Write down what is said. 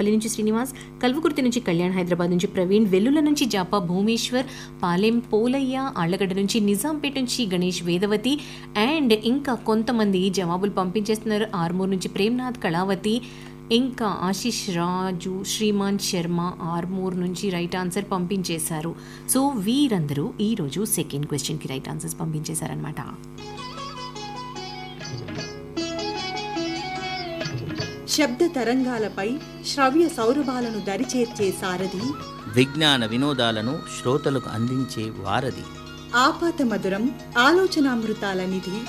కూకట్పల్లి నుంచి శ్రీనివాస్ కల్వకుర్తి నుంచి కళ్యాణ్ హైదరాబాద్ నుంచి ప్రవీణ్ వెల్లుల నుంచి జాపా భూమేశ్వర్ పాలెం పోలయ్య ఆళ్లగడ్డ నుంచి నిజాంపేట నుంచి గణేష్ వేదవతి అండ్ ఇంకా కొంతమంది జవాబులు పంపించేస్తున్నారు ఆర్మూర్ నుంచి ప్రేమ్నాథ్ కళావతి ఇంకా ఆశిష్ రాజు శ్రీమాన్ శర్మ ఆర్మూర్ నుంచి రైట్ ఆన్సర్ పంపించేశారు సో వీరందరూ ఈరోజు సెకండ్ క్వశ్చన్కి రైట్ ఆన్సర్స్ పంపించేశారనమాట శబ్ద తరంగాలపై శ్రవ్య సౌరభాలను దరిచేర్చే సారథి విజ్ఞాన వినోదాలను శ్రోతలకు అందించే వారధి ఆపాత మధురం ఆలోచనామృతాల నిధి